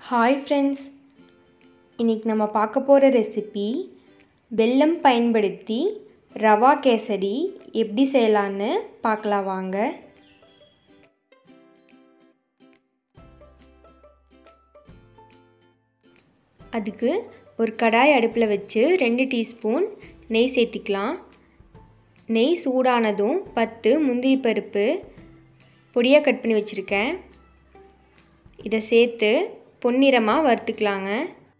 hi friends இன்றைக்கி நம்ம பார்க்க போகிற ரெசிபி வெல்லம் பயன்படுத்தி ரவா கேசரி எப்படி செய்யலான்னு பார்க்கலாம் வாங்க அதுக்கு ஒரு கடாய் அடுப்பில் வச்சு ரெண்டு டீஸ்பூன் நெய் சேர்த்திக்கலாம் நெய் சூடானதும் பத்து முந்திரி பருப்பு பொடியாக கட் பண்ணி வச்சுருக்கேன் இதை சேர்த்து பொன்னிறமாக வறுத்துக்கலாங்க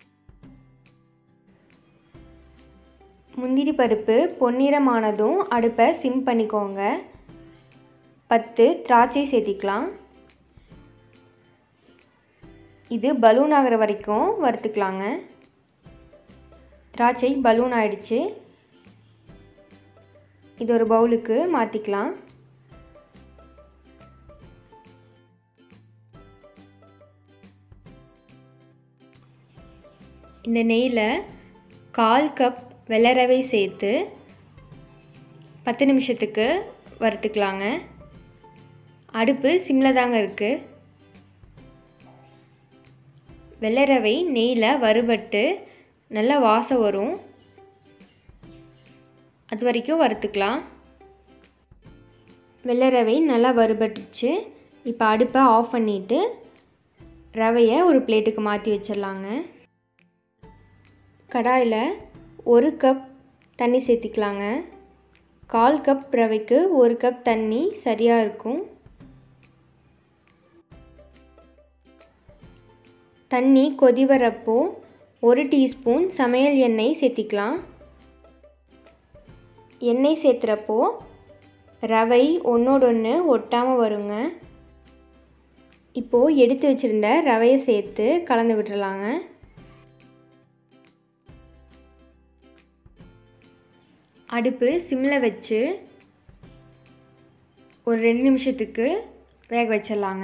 முந்திரி பருப்பு பொன்னிறமானதும் அடுப்பை சிம் பண்ணிக்கோங்க பத்து திராட்சை சேர்த்திக்கலாம் இது பலூன் ஆகிற வரைக்கும் வறுத்துக்கலாங்க திராட்சை பலூன் ஆயிடுச்சு இது ஒரு பவுலுக்கு மாற்றிக்கலாம் இந்த நெய்யில் கால் கப் வெள்ளரவை சேர்த்து பத்து நிமிஷத்துக்கு வறுத்துக்கலாங்க அடுப்பு சிம்மில் தாங்க இருக்குது வெள்ளரவை நெய்யில் வறுபட்டு நல்லா வாசம் வரும் அது வரைக்கும் வறுத்துக்கலாம் வெள்ளரவை நல்லா வறுபட்டுருச்சு இப்போ அடுப்பை ஆஃப் பண்ணிவிட்டு ரவையை ஒரு பிளேட்டுக்கு மாற்றி வச்சிடலாங்க கடாயில் ஒரு கப் தண்ணி சேர்த்திக்கலாங்க கால் கப் ரவைக்கு ஒரு கப் தண்ணி சரியாக இருக்கும் தண்ணி கொதி வரப்போ ஒரு டீஸ்பூன் சமையல் எண்ணெய் சேர்த்திக்கலாம் எண்ணெய் சேர்த்துறப்போ ரவை ஒன்றோடொன்று ஒட்டாமல் வருங்க இப்போது எடுத்து வச்சுருந்த ரவையை சேர்த்து கலந்து விட்டுறலாங்க அடுப்பு சிம்மில் வச்சு ஒரு ரெண்டு நிமிஷத்துக்கு வேக வச்சிடலாங்க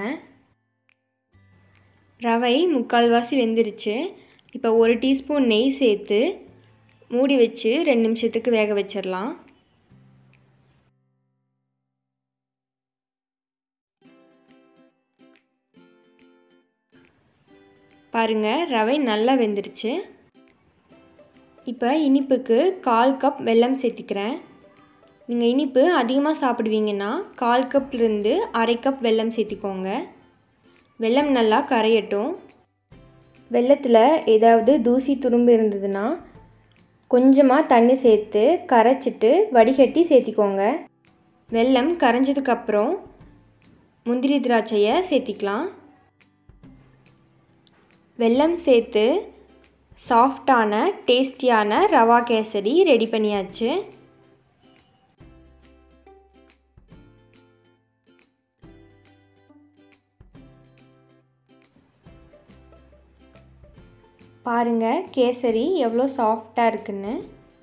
ரவை முக்கால்வாசி வெந்துருச்சு இப்போ ஒரு டீஸ்பூன் நெய் சேர்த்து மூடி வச்சு ரெண்டு நிமிஷத்துக்கு வேக வச்சிடலாம் பாருங்கள் ரவை நல்லா வெந்துருச்சு இப்போ இனிப்புக்கு கால் கப் வெல்லம் சேர்த்திக்கிறேன் நீங்கள் இனிப்பு அதிகமாக சாப்பிடுவீங்கன்னா கால் கப்லேருந்து அரை கப் வெல்லம் சேர்த்திக்கோங்க வெல்லம் நல்லா கரையட்டும் வெள்ளத்தில் ஏதாவது தூசி துரும்பு இருந்ததுன்னா கொஞ்சமாக தண்ணி சேர்த்து கரைச்சிட்டு வடிகட்டி சேர்த்திக்கோங்க வெல்லம் கரைஞ்சதுக்கப்புறம் முந்திரி திராட்சையை சேர்த்திக்கலாம் வெல்லம் சேர்த்து சாஃப்டான டேஸ்டியான ரவா கேசரி ரெடி பண்ணியாச்சு பாருங்கள் கேசரி எவ்வளோ சாஃப்டாக இருக்குன்னு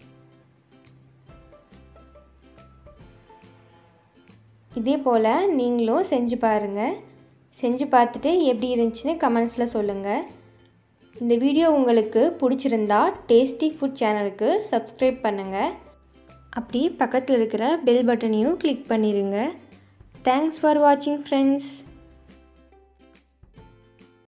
இதே போல் நீங்களும் செஞ்சு பாருங்கள் செஞ்சு பார்த்துட்டு எப்படி இருந்துச்சுன்னு கமெண்ட்ஸில் சொல்லுங்கள் இந்த வீடியோ உங்களுக்கு பிடிச்சிருந்தா டேஸ்டி ஃபுட் சேனலுக்கு சப்ஸ்கிரைப் பண்ணுங்கள் அப்படி பக்கத்தில் இருக்கிற பெல் பட்டனையும் கிளிக் பண்ணிடுங்க தேங்க்ஸ் ஃபார் வாட்சிங் ஃப்ரெண்ட்ஸ்